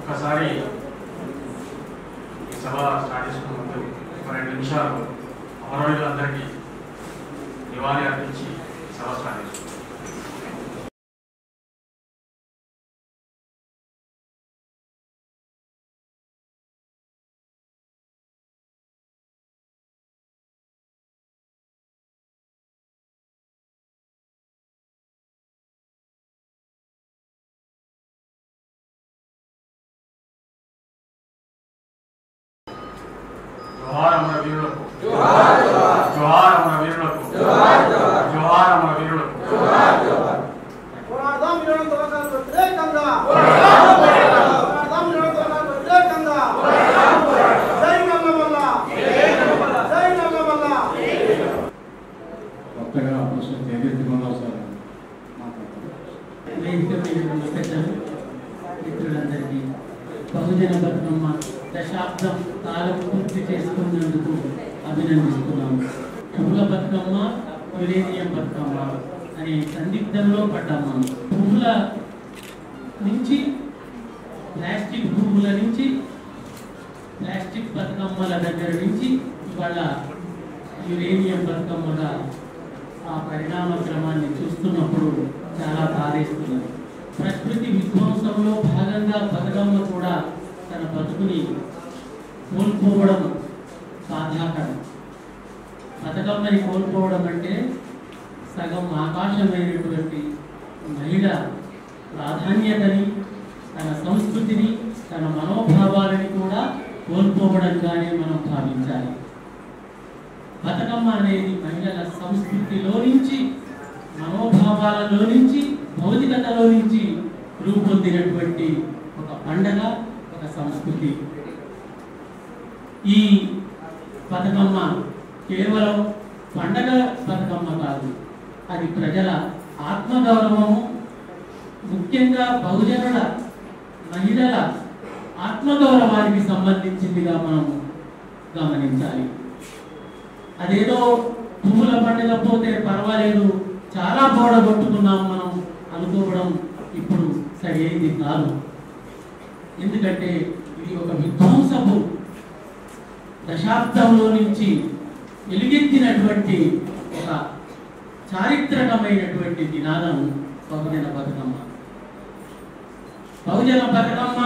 ఒక్కసారి ఈ సభ స్టార్ట్ చేసుకున్న ముందు ఒక రెండు నిమిషాలు అమరవీరులందరికీ నివాళి అర్పించి సభ స్టార్ట్ చేసుకుంటాం జోహార్ అమర వీరులకు జోహార్ అమర వీరులకు జోహార్ అమర వీరులకు పోరాడదాం నిరంతరాలకు వ్యతిరేకంగా పోరాడదాం నిరంతరాలకు వ్యతిరేకంగా జై నల్లమల్ల జై నల్లమల్ల కొత్తగా అపోజిషన్ తేజస్వి గోదావరి సార్ మాట్లాడతారు వేదికపైన పెద్దలు మిత్రులందరికీ బహుజన బతుకమ్మ దశాబ్దం కాలం పూర్తి చేసుకున్నందుకు అభినందిస్తున్నాము పువ్వుల బతుకమ్మ యురేనియం బతుకమ్మ అనే సందిగ్ధంలో పడ్డాము పువ్వుల నుంచి ప్లాస్టిక్ పువ్వుల నుంచి ప్లాస్టిక్ బతుకమ్మల దగ్గర నుంచి ఇవాళ యురేనియం బతుకమ్మగా ఆ పరిణామ క్రమాన్ని చూస్తున్నప్పుడు చాలా బాధేస్తున్నది ప్రకృతి విధ్వంసంలో భాగంగా బతుకమ్మ కూడా తన బతుకుని కోల్పోవడం బాధాకరం బతుకమ్మని కోల్పోవడం అంటే సగం ఆకాశమైనటువంటి మహిళ ప్రాధాన్యతని తన సంస్కృతిని తన మనోభావాలని కూడా కోల్పోవడంగానే మనం భావించాలి బతుకమ్మ అనేది మహిళల సంస్కృతిలో నుంచి మనోభావాలలో నుంచి భౌతికతలో నుంచి రూపొందినటువంటి ఒక పండగ ఒక సంస్కృతి ఈ బతుకమ్మ కేవలం పండగ బతుకమ్మ కాదు అది ప్రజల ఆత్మగౌరవము ముఖ్యంగా బహుజనుల మహిళల ఆత్మగౌరవానికి సంబంధించిందిగా మనం గమనించాలి అదేదో పువ్వుల పండుగ పోతే పర్వాలేదు చాలా పోడగొట్టుకున్నాం మనం అనుకోవడం ఇప్పుడు సరి అయింది కాదు ఎందుకంటే ఇది ఒక విధ్వంసపు దశాబ్దంలో నుంచి వెలుగెత్తినటువంటి ఒక చారిత్రకమైనటువంటి నినాదం బహుజన బతుకమ్మ బహుజన బతుకమ్మ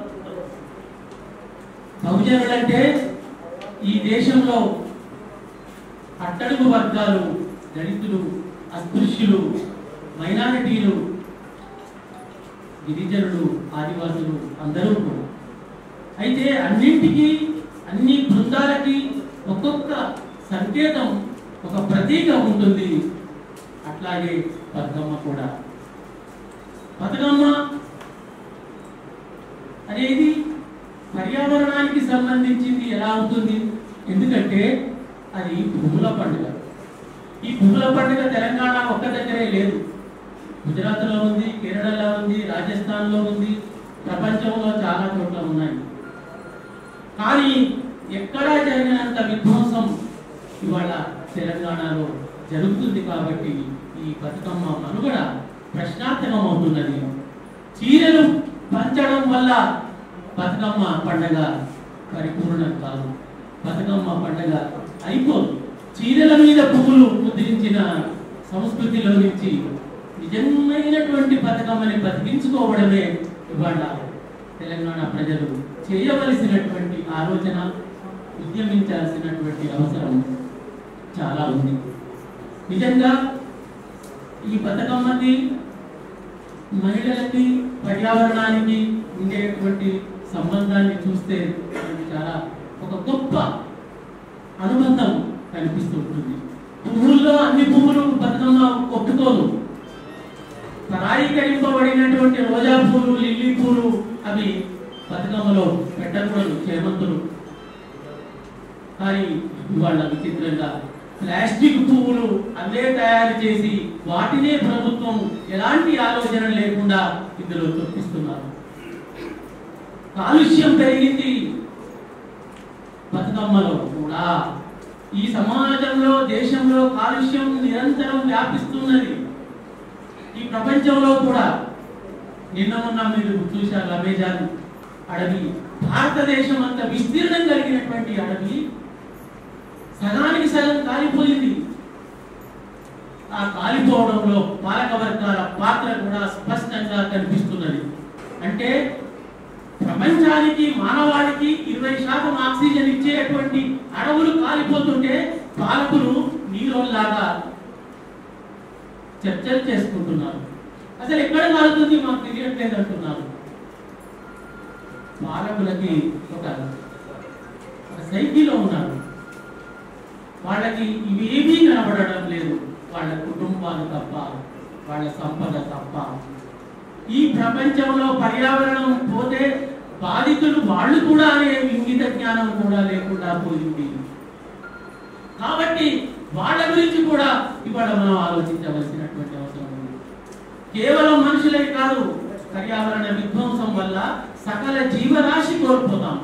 బహుజనులంటే ఈ దేశంలో అట్టడుగు వర్గాలు దళితులు అస్పృశ్యులు మైనారిటీలు గిరిజనులు ఆదివాసులు అందరూ కూడా అయితే అన్నింటికీ అన్ని బృందాలకి ఒక్కొక్క సంకేతం ఒక ప్రతీక ఉంటుంది అట్లాగే బతుకమ్మ కూడా బతుకమ్మ అనేది పర్యావరణానికి సంబంధించింది ఎలా అవుతుంది ఎందుకంటే అది పువ్వుల పండుగ ఈ పువ్వుల పండుగ తెలంగాణ ఒక్క దగ్గరే లేదు గుజరాత్లో ఉంది కేరళలో ఉంది రాజస్థాన్లో ఉంది ప్రపంచంలో చాలా చోట్ల ఉన్నాయి కానీ ఎక్కడా జరిగినంత విధ్వంసం ఇవాళ తెలంగాణలో జరుగుతుంది కాబట్టి ఈ బతుకమ్మ మనుగడ ప్రశ్నార్థకం అవుతున్నది చీరలు పంచడం వల్ల బతుకమ్మ పండగ పరిపూర్ణం కాదు బతుకమ్మ పండగ అయిపోదు చీరల మీద పువ్వులు ముద్రించిన సంస్కృతిలో నుంచి నిజమైనటువంటి బతుకమ్మని బతికించుకోవడమే ఇవాళ తెలంగాణ ప్రజలు చేయవలసినటువంటి ఆలోచన ఉద్యమించాల్సినటువంటి అవసరం చాలా ఉంది నిజంగా ఈ బతుకమ్మకి మహిళలకి పర్యావరణానికి ఉండేటువంటి సంబంధాన్ని చూస్తే మనకి చాలా ఒక గొప్ప అనుబంధం కనిపిస్తూ ఉంటుంది పువ్వుల్లో అన్ని పువ్వులు బతుకమ్మ ఒప్పుకోదు పరాయీకరింపబడినటువంటి రోజా పూలు లిల్లీ పూలు అవి బతుకమ్మలో పెట్టకూడదు చేమంతులు కానీ ఇవాళ విచిత్రంగా ప్లాస్టిక్ పువ్వులు అవే తయారు చేసి వాటినే ప్రభుత్వం ఎలాంటి ఆలోచన లేకుండా ఇందులో చొప్పిస్తున్నారు కాలుష్యం పెరిగింది బతుకమ్మలో కూడా ఈ సమాజంలో దేశంలో కాలుష్యం నిరంతరం వ్యాపిస్తున్నది ఈ ప్రపంచంలో కూడా నిన్న మొన్న మీరు చూశారు అమెజాన్ అడవి భారతదేశం అంత విస్తీర్ణం కలిగినటువంటి అడవి సగానికి సగం కాలిపోయింది ఆ కాలిపోవడంలో పాలక వర్గాల పాత్ర కూడా స్పష్టంగా కనిపిస్తున్నది అంటే ప్రపంచానికి మానవాళికి ఇరవై శాతం ఆక్సిజన్ ఇచ్చేటువంటి అడవులు కాలిపోతుంటే పాలకులు నీరోల్లాగా చర్చలు చేసుకుంటున్నారు అసలు ఎక్కడ కాలుతుంది మాకు తెలియట్లేదు అంటున్నారు పాలకులకి ఒక ఒక సైకిల్లో ఉన్నారు వాళ్ళకి ఇవేమీ కనబడడం లేదు వాళ్ళ కుటుంబాలు తప్ప వాళ్ళ సంపద తప్ప ఈ ప్రపంచంలో పర్యావరణం పోతే బాధితులు వాళ్ళు కూడా అనే ఇంగిత జ్ఞానం కూడా లేకుండా పోయింది కాబట్టి వాళ్ళ గురించి కూడా ఇవాళ మనం ఆలోచించవలసినటువంటి అవసరం ఉంది కేవలం మనుషులే కాదు పర్యావరణ విధ్వంసం వల్ల సకల జీవరాశి కోల్పోతాం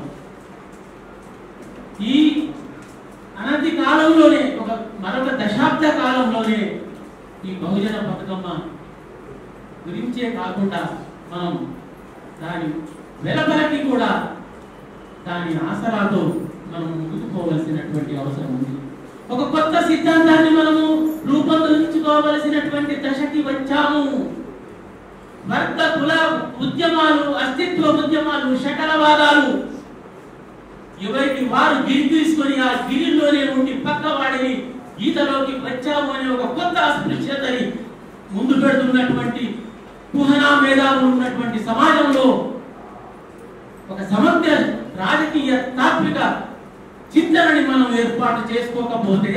ఈ అనతి కాలంలోనే ఒక మరొక దశాబ్ద కాలంలోనే ఈ బహుజన బతుకమ్మ గురించే కాకుండా మనం దాని వెలపలకి కూడా దాని ఆసరాతో మనం ముందుకు పోవలసినటువంటి అవసరం ఉంది ఒక కొత్త సిద్ధాంతాన్ని మనము రూపొందించుకోవలసినటువంటి దశకి వచ్చాము వర్గ కుల ఉద్యమాలు అస్తిత్వ ఉద్యమాలు శకలవాదాలు ఎవరికి వారు గిరి తీసుకొని ఆ గిరిలోనే ఉండి పక్క వాడిని ఈతలోకి వచ్చాము అనే ఒక కొత్త అస్పృశ్యతని ముందు పెడుతున్నటువంటి కుహనా మేధావులు ఉన్నటువంటి సమాజంలో ఒక సమగ్ర రాజకీయ తాత్విక చింతనని మనం ఏర్పాటు చేసుకోకపోతే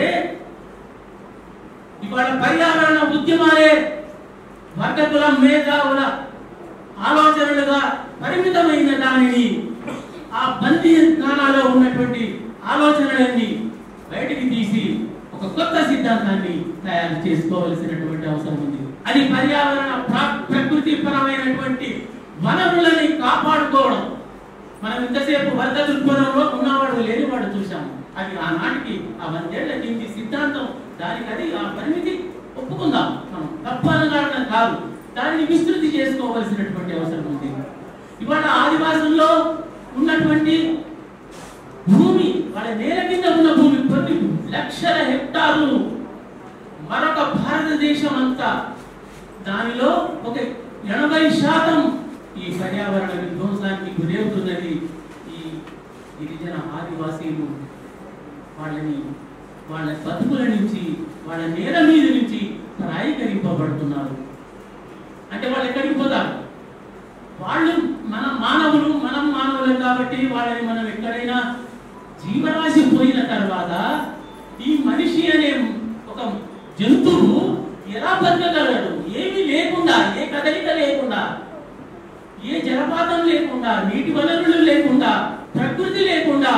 ఇవాళ పర్యావరణ ఉద్యమాలే వర్గకుల మేధావుల ఆలోచనలుగా పరిమితమైన దానిని ఆ బందీ స్థానాల్లో ఉన్నటువంటి ఆలోచనలన్నీ బయటికి తీసి ఒక కొత్త సిద్ధాంతాన్ని తయారు చేసుకోవలసినటువంటి అవసరం ఉంది అది పర్యావరణ ప్ర- ప్రకృతి పరమైనటువంటి వనరులని కాపాడుకోవడం మనం ఇంతసేపు వర్గ దృక్పథంలో ఉన్నవాడు లేనివాడు చూసాము అది ఆనాటికి ఆ వందేళ్ల కింది సిద్ధాంతం దానికి అది ఆ పరిమితి ఒప్పుకుందాం మనం తప్పనడం కాదు దానిని విస్తృతి చేసుకోవలసినటువంటి అవసరం ఉంది ఇవాళ ఆదివాసుల్లో ఉన్నటువంటి భూమి వాళ్ళ నేల కింద ఉన్న భూమి కొన్ని లక్షల హెక్టార్లు మరొక భారతదేశం అంతా దానిలో ఒక ఎనభై శాతం ఈ పర్యావరణ విధ్వంసానికి గురవుతున్నది ఈ గిరిజన ఆదివాసీలు వాళ్ళని వాళ్ళ బతుకుల నుంచి వాళ్ళ నేల మీద నుంచి ప్రాయీకరింపబడుతున్నారు అంటే వాళ్ళు ఎక్కడికి పోతారు వాళ్ళు మన మానవులు మనం మానవులు కాబట్టి వాళ్ళని మనం ఎక్కడైనా జీవరాశి పోయిన తర్వాత ఈ మనిషి అనే ఒక జంతువు ఎలా బతకగలడు ఏమీ లేకుండా ఏ కదలిక లేకుండా ఏ జలపాతం లేకుండా నీటి వనరులు లేకుండా ప్రకృతి లేకుండా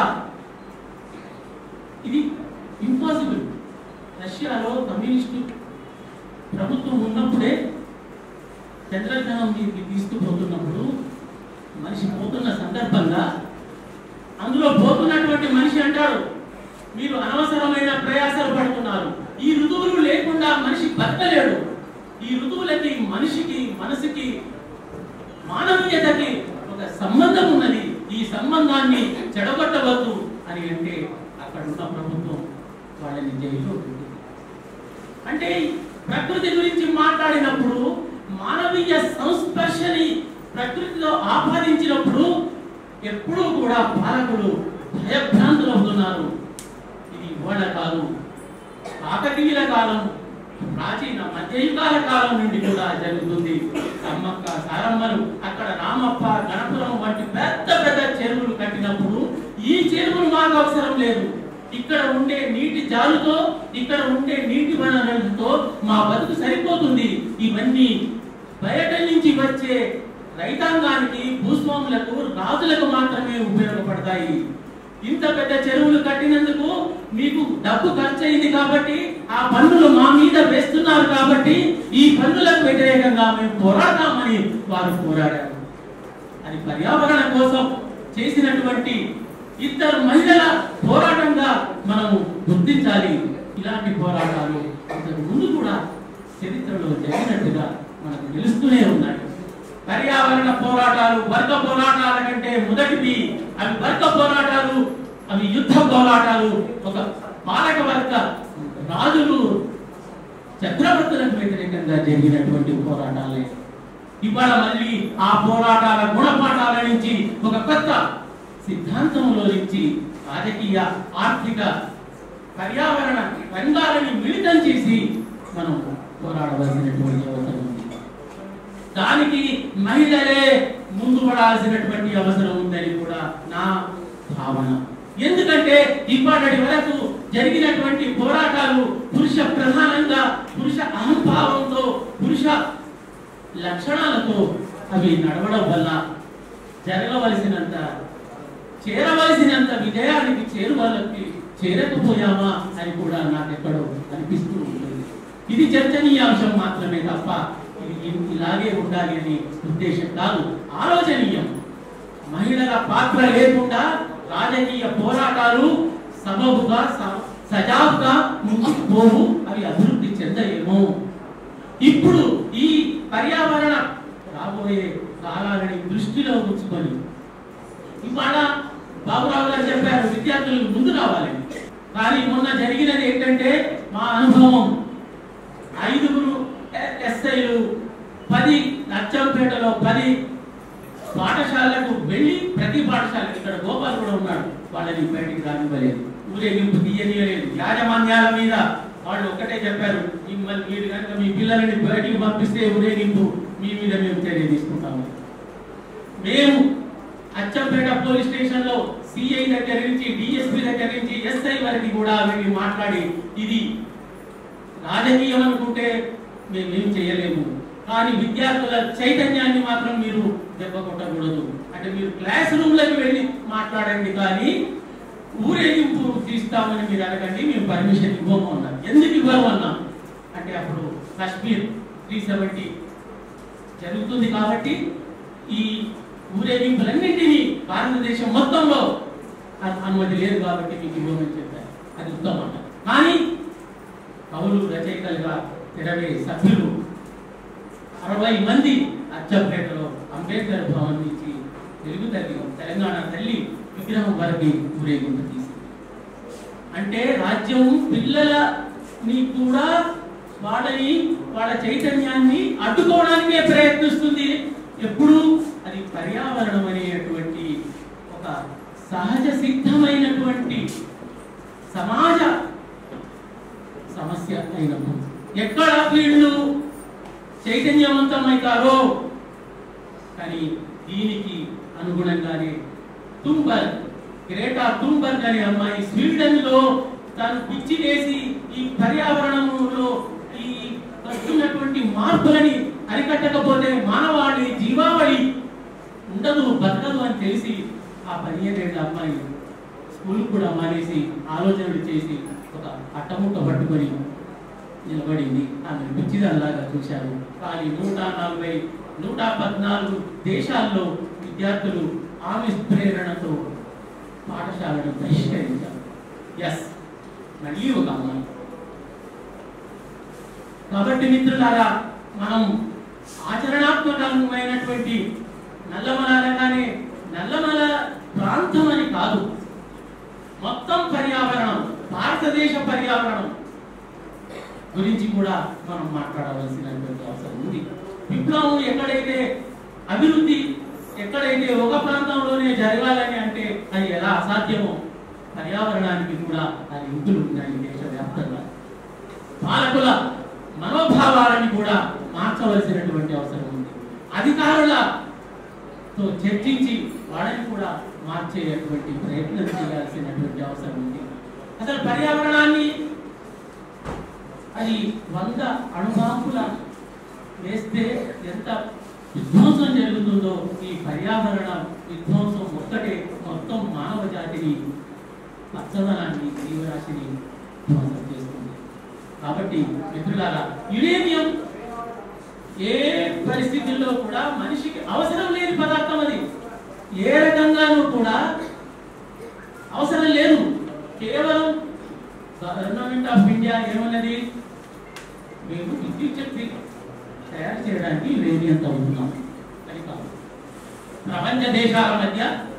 ఇది ఇంపాసిబుల్ రష్యాలో కమ్యూనిస్టు ప్రభుత్వం ఉన్నప్పుడే చంద్రగ్రహం మీదకి తీసుకుపోతున్నప్పుడు మనిషి పోతున్న సందర్భంగా అందులో పోతున్నటువంటి మనిషి అంటాడు మీరు అనవసరమైన ప్రయాసాలు పడుతున్నారు ఈ ఋతువులు లేకుండా మనిషి బతకలేడు ఈ ఋతువులకి మనిషికి మనసుకి మానవీయతకి ఒక సంబంధం ఉన్నది ఈ సంబంధాన్ని చెడగొట్టవద్దు అని అంటే అక్కడ ఉన్న ప్రభుత్వం వాళ్ళని జైల్లో పెట్టింది అంటే ప్రకృతి గురించి మాట్లాడినప్పుడు మానవీయ సంస్పర్శని ప్రకృతిలో ఆపాదించినప్పుడు ఎప్పుడూ కూడా పాలకులు భయభ్రాంతులు అవుతున్నారు ఇది ఇవాళ కాదు కాకతీయుల కాలం ప్రాచీన మధ్యయుగాల కాలం నుండి కూడా జరుగుతుంది సమ్మక్క సారమ్మలు అక్కడ రామప్ప గణపురం వంటి పెద్ద పెద్ద చెరువులు కట్టినప్పుడు ఈ చెరువులు మాకు అవసరం లేదు ఇక్కడ ఉండే నీటి జాలుతో ఇక్కడ ఉండే నీటి వనరులతో మా బతుకు సరిపోతుంది ఇవన్నీ బయట నుంచి వచ్చే రైతాంగానికి భూస్వాములకు రాజులకు మాత్రమే ఉపయోగపడతాయి ఇంత పెద్ద చెరువులు కట్టినందుకు మీకు డబ్బు ఖర్చు అయింది కాబట్టి ఆ పన్నులు మా మీద వేస్తున్నారు కాబట్టి ఈ పన్నులకు వ్యతిరేకంగా మేము పోరాడతామని వారు పోరాడారు అది పర్యావరణ కోసం చేసినటువంటి ఇద్దరు మహిళల పోరాటంగా మనము గుర్తించాలి ఇలాంటి పోరాటాలు ఇంతకు ముందు కూడా చరిత్రలో జరిగినట్టుగా మనకు తెలుస్తూనే ఉన్నాయి పర్యావరణ పోరాటాలు వర్గ పోరాటాల కంటే మొదటిది అవి వర్గ పోరాటాలు అవి యుద్ధ పోరాటాలు ఒక పాలక వర్గ రాజులు చక్రవర్తులకు వ్యతిరేకంగా జరిగినటువంటి పోరాటాలే ఇవాళ మళ్ళీ ఆ పోరాటాల గుణపాఠాల నుంచి ఒక కొత్త సిద్ధాంతంలో నుంచి రాజకీయ ఆర్థిక పర్యావరణ రంగాలని మిళితం చేసి మనం పోరాడవలసినటువంటి అవసరం ఉంది దానికి మహిళలే ముందు పడాల్సినటువంటి అవసరం ఉందని కూడా నా భావన ఎందుకంటే ఇప్పటి వరకు జరిగినటువంటి పోరాటాలు పురుష ప్రధానంగా పురుష అహంభావంతో పురుష లక్షణాలతో అవి నడవడం వల్ల జరగవలసినంత చేరవలసినంత విజయానికి చేరువలకి చేరకపోయామా అని కూడా నాకెక్కడో అనిపిస్తూ ఉంటుంది ఇది చర్చనీయాంశం మాత్రమే తప్ప ఇది ఇ- ఇలాగే ఉండాలి అని ఉద్దేశం కాదు ఆలోచనీయం మహిళల పాత్ర లేకుండా రాజకీయ పోరాటాలు సబబుగా స- సజావుగా ముందుకు పోవు అవి అభివృద్ధి చెందలేము ఇప్పుడు ఈ పర్యావరణ రాబోయే కాలాలని దృష్టిలో ఉంచుకొని ఇవాళ బాబురావు గారు చెప్పారు విద్యార్థులు ముందు రావాలని కానీ మొన్న జరిగినది ఏంటంటే మా అనుభవం ఐదుగురు ఎ- ఎస్ఐలు పది లచ్చంపేటలో పది పాఠశాలకు వెళ్ళి ప్రతి పాఠశాలకు ఇక్కడ గోపాల్ కూడా ఉన్నాడు వాళ్ళని బయటికి రానివ్వలేదు ఊరేగింపు తీయనీయలేదు యాజమాన్యాల మీద వాళ్ళు ఒక్కటే చెప్పారు మిమ్మల్ని మీరు కనుక మీ పిల్లలని బయటికి పంపిస్తే ఊరేగింపు మీ మీద మేము చర్య తీసుకుంటాము మేము అచ్చంపేట పోలీస్ స్టేషన్ లో సిఐ దగ్గర నుంచి డిఎస్పీ దగ్గర నుంచి ఎస్ఐ వరకు కూడా వెళ్ళి మాట్లాడి ఇది రాజకీయం అనుకుంటే మేమేం చేయలేము కానీ విద్యార్థుల చైతన్యాన్ని మాత్రం మీరు దెబ్బ కొట్టకూడదు అంటే మీరు క్లాస్ రూమ్లకు వెళ్ళి మాట్లాడండి కానీ ఊరేగింపు తీస్తామని మీరు అడగండి మేము పర్మిషన్ ఇవ్వము అన్నారు ఎందుకు ఇవ్వము అన్నాం అంటే అప్పుడు కాశ్మీర్ త్రీ సెవెంటీ జరుగుతుంది కాబట్టి ఈ ఊరేగింపులన్నింటినీ భారతదేశం మొత్తంలో అను- అనుమతి లేదు కాబట్టి మీకు ఇవ్వమని చెప్పారు అది ఉత్తమం కానీ కవులు రచయితలుగా ఇరవై సభ్యులు అరవై మంది అచ్చంపేటలో అంబేద్కర్ భవన్ నుంచి తెలుగు తల్లి తెలంగాణ తల్లి విగ్రహం వరకు ఊరేగింపు తీసింది అంటే రాజ్యం పిల్లలని కూడా వాళ్ళని వాళ్ళ చైతన్యాన్ని అడ్డుకోవడానికే ప్రయత్నిస్తుంది ఎప్పుడు అది పర్యావరణం అనేటువంటి ఒక సహజ సిద్ధమైనటువంటి సమాజ సమస్య అయినప్పుడు ఎక్కడ వీళ్ళు చైతన్యవంతమవుతారో కానీ దీనికి అనుగుణంగానే తుంబర్గ్ గ్రేటా తుంబర్గ్ అనే అమ్మాయి స్వీడన్ లో తాను పిచ్చి వేసి ఈ పర్యావరణంలో ఈ వస్తున్నటువంటి మార్పులని అరికట్టకపోతే మానవాళి జీవావళి ఉండదు బతకదు అని తెలిసి ఆ పదిహేనేళ్ళ అమ్మాయి స్కూల్ కూడా మానేసి ఆలోచనలు చేసి ఒక అట్టముక్క పట్టుకొని నిలబడింది ఆమె పిచ్చిదల్లాగా చూశారు కానీ నూట నలభై నూట పద్నాలుగు దేశాల్లో విద్యార్థులు ఆమె ప్రేరణతో పాఠశాలను బహిష్కరించారు ఎస్ మళ్ళీ ఒక అమ్మాయి కాబట్టి మిత్రులారా మనం ఆచరణాత్మకమైనటువంటి నల్లమల అనగానే నల్లమల ప్రాంతం అని కాదు మొత్తం పర్యావరణం భారతదేశ పర్యావరణం గురించి కూడా మనం మాట్లాడవలసినటువంటి అవసరం ఉంది విప్లవం ఎక్కడైతే అభివృద్ధి ఎక్కడైతే ఒక ప్రాంతంలోనే జరగాలని అంటే అది ఎలా అసాధ్యమో పర్యావరణానికి కూడా ఆ లింకులు ఉన్నాయి దేశవ్యాప్తంగా పాలకుల మనోభావాలని కూడా మార్చవలసినటువంటి అవసరం ఉంది అధికారులతో చర్చించి వాళ్ళని కూడా మార్చేటువంటి ప్రయత్నం చేయాల్సినటువంటి అవసరం ఉంది అసలు పర్యావరణాన్ని అది వంద అణుబాంపుల వేస్తే ఎంత విధ్వంసం జరుగుతుందో ఈ పర్యావరణ విధ్వంసం ఒక్కటే మొత్తం మానవ జాతిని పచ్చదనాన్ని జీవరాశిని ధ్వంసం చేస్తుంది కాబట్టి మిత్రులారా యురేనియం ఏ పరిస్థితుల్లో కూడా మనిషికి అవసరం లేని పదార్థం అది ఏ రకంగానూ కూడా అవసరం లేదు కేవలం గవర్నమెంట్ ఆఫ్ ఇండియా ఏమన్నది మేము విద్యుత్ శక్తి తయారు చేయడానికి యురేనియం తవ్వుతున్నాం అది కాదు ప్రపంచ దేశాల మధ్య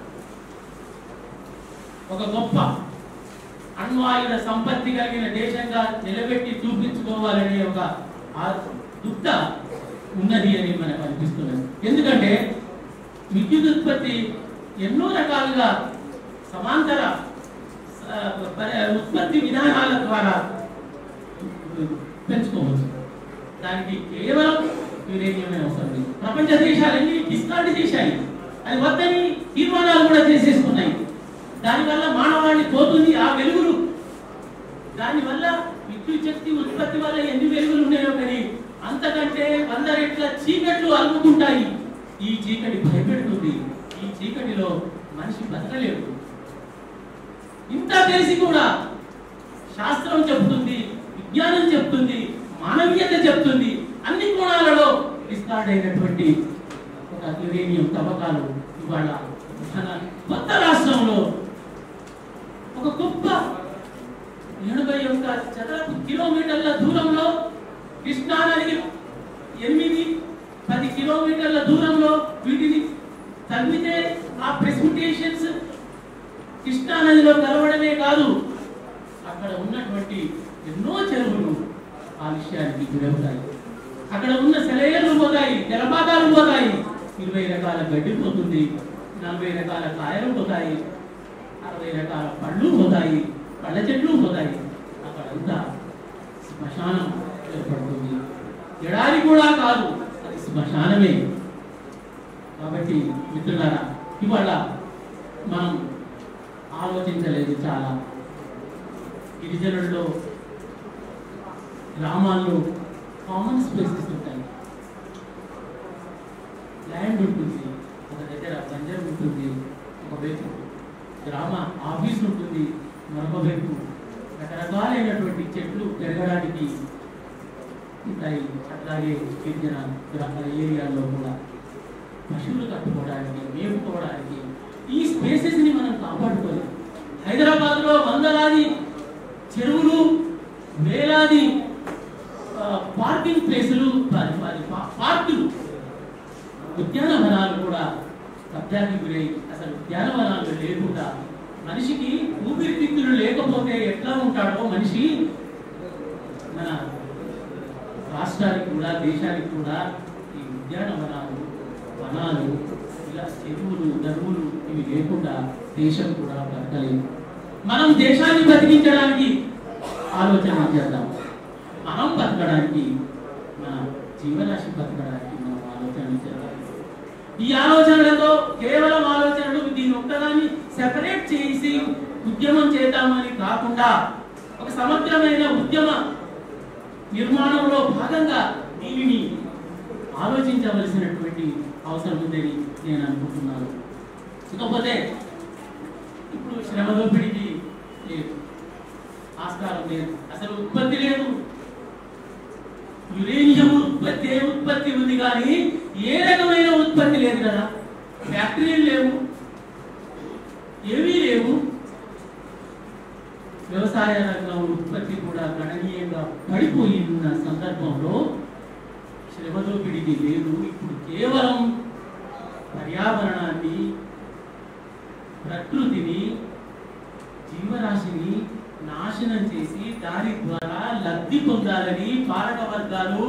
ఒక గొప్ప అణ్వాయుధ సంపత్తి కలిగిన దేశంగా నిలబెట్టి చూపించుకోవాలనే ఒక ఆ దుక్త ఉన్నది అని మనకు అనిపిస్తున్నది ఎందుకంటే విద్యుత్ ఉత్పత్తి ఎన్నో రకాలుగా సమాంతర ఆ, పరి- ఉత్పత్తి విధానాల ద్వారా పెంచుకోవచ్చు దానికి కేవలం యురేనియమే అవసరం లేదు ప్రపంచ దేశాలన్నీ డిస్కార్డ్ చేశాయి అది వద్దని తీర్మానాలు కూడా చేసేసుకున్నాయి దానివల్ల మానవాళి పోతుంది ఆ వెలుగులు దానివల్ల విద్యుత్ శక్తి ఉత్పత్తి వల్ల ఎన్ని వెలుగులు ఉన్నాయో కానీ అంతకంటే వంద రెట్ల చీకట్లు అలుముకుంటాయి ఈ చీకటి భయపెడుతుంది ఈ చీకటిలో మనిషి బతకలేడు ఇంత తెలిసి కూడా శాస్త్రం చెప్తుంది విజ్ఞానం చెప్తుంది మానవీయత చెప్తుంది అన్ని కోణాలలో డిస్కార్డ్ అయినటువంటి ఒక యురేనియం తవ్వకాలు ఇవాళ మన కొత్త రాష్ట్రంలో ఒక గొప్ప ఎనభై ఒక్క చదరపు కిలోమీటర్ల దూరంలో కృష్ణా నదికి ఎనిమిది పది కిలోమీటర్ల దూరంలో వీటిని తగ్గితే ఆ ప్రెసిపిటేషన్స్ కృష్ణా నదిలో కలవడమే కాదు అక్కడ ఉన్నటువంటి ఎన్నో చెరువులు కాలుష్యానికి గురవుతాయి అక్కడ ఉన్న సెలయేర్లు పోతాయి జలపాతాలు పోతాయి ఇరవై రకాల గడ్డి పోతుంది నలభై రకాల కాయలు పోతాయి అరవై రకాల పళ్ళు పోతాయి పళ్ళ చెట్లు పోతాయి అక్కడంతా శ్మశానం ఏర్పడుతుంది ఎడారి కూడా కాదు అది శ్మశానమే కాబట్టి మిత్రులారా ఇవాళ మనం ఆలోచించలేదు చాలా గిరిజనుల్లో గ్రామాల్లో కామన్ స్పేసెస్ ఉంటాయి ల్యాండ్ ఉంటుంది ఒక దగ్గర బంజర్ ఉంటుంది ఒకవైపు గ్రామ ఆఫీస్ ఉంటుంది మరొక వైపు రకరకాలైనటువంటి చెట్లు పెరగడానికి ఉంటాయి అట్లాగే గిరిజన గ్రామ ఏరియాల్లో కూడా పశువులు కట్టుకోవడానికి మేపుకోవడానికి ఈ స్పేసెస్ ని మనం కాపాడుకోవాలి హైదరాబాద్ లో వందలాది చెరువులు వేలాది ఆ, పార్కింగ్ ప్లేసులు పా- పా- పా- పార్కులు ఉద్యానవనాలు కూడా కబ్జాకి గురై అసలు ఉద్యానవనాలు లేకుండా మనిషికి ఊపిరితిత్తులు లేకపోతే ఎట్లా ఉంటాడో మనిషి మన రాష్ట్రానికి కూడా దేశానికి కూడా ఈ ఉద్యానవనాలు వనాలు ఇలా చెరువులు దరువులు ఇవి లేకుండా దేశం కూడా బతకలేదు మనం దేశాన్ని బతికించడానికి ఆలోచన చేద్దాం మనం బతకడానికి మన జీవరాశి బతకడానికి మనం ఆలోచన చేద్దాం ఈ ఆలోచనలతో కేవలం ఆలోచనలు దీన్ని ఒక్కదాన్ని సెపరేట్ చేసి ఉద్యమం చేద్దామని కాకుండా ఒక సమగ్రమైన ఉద్యమ నిర్మాణంలో భాగంగా దీనిని ఆలోచించవలసినటువంటి అవసరం ఉందని నేను అనుకుంటున్నాను ఇకపోతే ఇప్పుడు శ్రమ దోపిడీకి లేదు ఆస్కారం లేదు అసలు ఉత్పత్తి లేదు యురేనియం ఉత్పత్తి ఏ ఉత్పత్తి ఉంది కానీ ఏ రకమైన ఉత్పత్తి లేదు కదా ఫ్యాక్టరీలు లేవు ఏమీ లేవు వ్యవసాయ రంగం ఉత్పత్తి కూడా గణనీయంగా పడిపోయిన సందర్భంలో శ్రమ దోపిడీకి లేదు ఇప్పుడు కేవలం పర్యావరణాన్ని ప్రకృతిని జీవరాశిని నాశనం చేసి దాని ద్వారా లబ్ధి పొందాలని పాలక వర్గాలు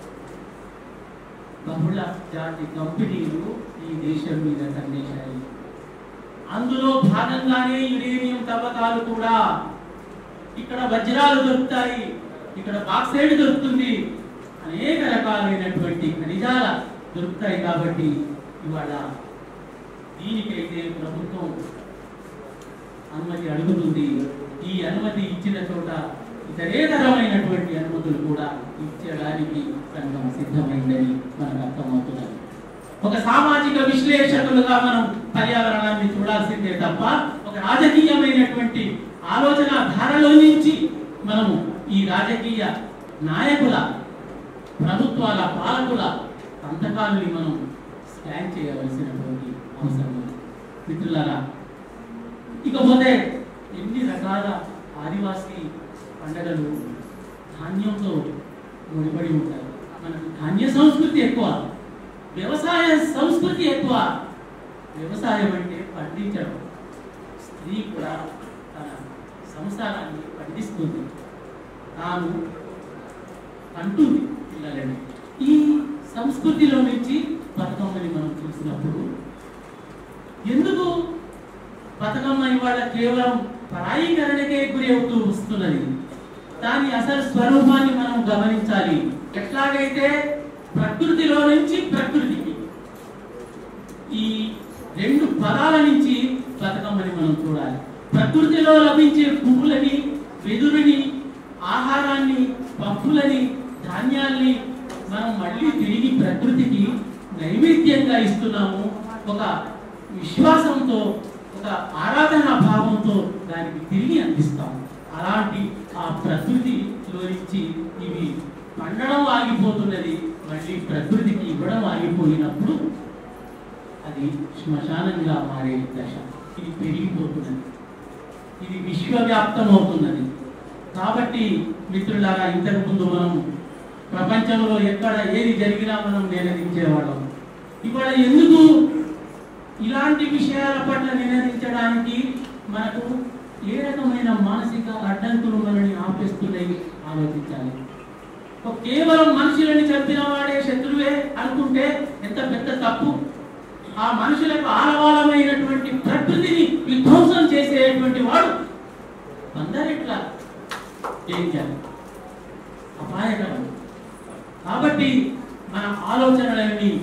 బహుళ జాతి కంపెనీలు ఈ దేశం మీద కన్నేశాయి అందులో భాగంగానే యురేనియం తవ్వకాలు కూడా ఇక్కడ వజ్రాలు దొరుకుతాయి ఇక్కడ బాక్సైడ్ దొరుకుతుంది అనేక రకాలైనటువంటి ఖనిజాల దొరుకుతాయి కాబట్టి ఇవాళ దీనికైతే ప్రభుత్వం అనుమతి అడుగుతుంది ఈ అనుమతి ఇచ్చిన చోట ఇతరేతరమైనటువంటి అనుమతులు కూడా ఇచ్చడానికి రంగం సిద్ధమైందని మనకు అర్థమవుతున్నది ఒక సామాజిక విశ్లేషకులుగా మనం పర్యావరణాన్ని చూడాల్సిందే తప్ప ఒక రాజకీయమైనటువంటి ఆలోచన ధారలో నుంచి మనము ఈ రాజకీయ నాయకుల ప్రభుత్వాల పాలకుల సంతకాలని మనం స్కాన్ చేయవలసినటువంటి అవసరం ఉంది మిత్రులారా ఇకపోతే ఎన్ని రకాల ఆదివాసీ పండగలు ధాన్యంతో ముడిపడి ఉంటాయి మనకు ధాన్య సంస్కృతి ఎక్కువ వ్యవసాయ సంస్కృతి ఎక్కువ వ్యవసాయం అంటే పండించడం స్త్రీ కూడా తన సంసారాన్ని పండిస్తుంది తాను అంటుంది పిల్లలని ఈ సంస్కృతిలో నుంచి బతుకమ్మని మనం చూసినప్పుడు ఎందుకు బతుకమ్మ ఇవాళ కేవలం పరాయీకరణకే గురి అవుతూ వస్తున్నది దాని అసలు స్వరూపాన్ని మనం గమనించాలి ఎట్లాగైతే ప్రకృతిలో నుంచి ప్రకృతికి ఈ రెండు పదాల నుంచి బతుకమ్మని మనం చూడాలి ప్రకృతిలో లభించే పువ్వులని వెదురుని ఆహారాన్ని పప్పులని ధాన్యాల్ని మనం మళ్ళీ తిరిగి ప్రకృతికి నైవేద్యంగా ఇస్తున్నాము ఒక విశ్వాసంతో ఒక ఆరాధనా భావంతో దానికి తిరిగి అందిస్తాము అలాంటి ఆ ప్రకృతిలో నుంచి ఇవి పండడం ఆగిపోతున్నది మళ్ళీ ప్రకృతికి ఇవ్వడం ఆగిపోయినప్పుడు అది శ్మశానంగా మారే దశ ఇది పెరిగిపోతున్నది ఇది విశ్వవ్యాప్తం అవుతున్నది కాబట్టి మిత్రులారా ఇంతకు ముందు మనం ప్రపంచంలో ఎక్కడ ఏది జరిగినా మనం నినదించేవాళ్ళం ఇవాళ ఎందుకు ఇలాంటి విషయాల పట్ల నినదించడానికి మనకు ఏ రకమైన మానసిక అడ్డంకులు మనల్ని ఆపేస్తున్నాయి ఆలోచించాలి ఒక కేవలం మనుషులని చంపిన వాడే శత్రువే అనుకుంటే ఎంత పెద్ద తప్పు ఆ మనుషులకు ఆలవాలమైనటువంటి ప్రకృతిని విధ్వంసం చేసేటువంటి వాడు అందరిట్లా డేంజర్ అపాయకరం కాబట్టి మన ఆలోచనలన్నీ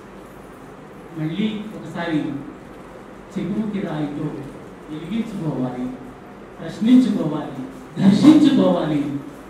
మళ్ళీ ఒకసారి చెగుముకి రాయితో వెలిగించుకోవాలి ప్రశ్నించుకోవాలి దర్శించుకోవాలి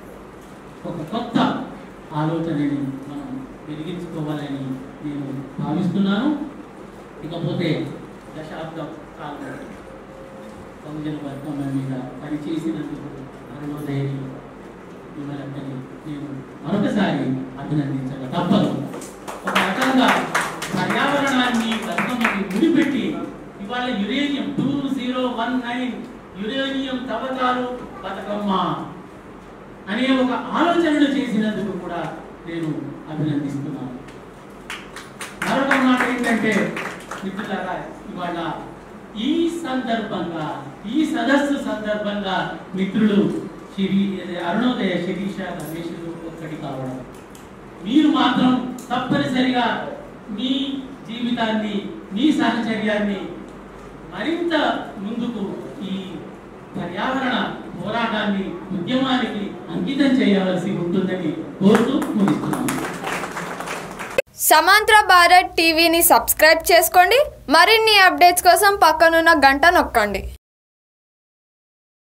ఒక కొత్త ఆలోచనని మనం వెలిగించుకోవాలని నేను భావిస్తున్నాను ఇకపోతే దశాబ్దం కాలం బహుజన వర్గం మీద పనిచేసినందుకు అరుణోదయని మిమ్మల్ని నేను మరొకసారి అభినందించక తప్పదు ఒక రకంగా పర్యావరణాన్ని బతుకమ్మకి ముడిపెట్టి ఇవాళ uranium two zero one nine uranium తవ్వకాలు బతుకమ్మ అనే ఒక ఆలోచనలు చేసినందుకు కూడా నేను అభినందిస్తున్నాను మరొక మాట ఏంటంటే మిత్రులారా ఇవాళ ఈ సందర్భంగా ఈ సదస్సు సందర్భంగా మిత్రులు శిరి అరుణోదయ శిరీష రమేషులు ఒక్కటి కావడం మీరు మాత్రం తప్పనిసరిగా మీ జీవితాన్ని మీ సహచర్యాన్ని మరింత ముందుకు ఈ పర్యావరణ పోరాటాన్ని ఉద్యమానికి అంకితం చేయవలసి ఉంటుందని కోరుతూ ముగిస్తున్నాను సమాంతర భారత్ టీవీని సబ్స్క్రైబ్ చేసుకోండి మరిన్ని అప్డేట్స్ కోసం పక్కనున్న గంట నొక్కండి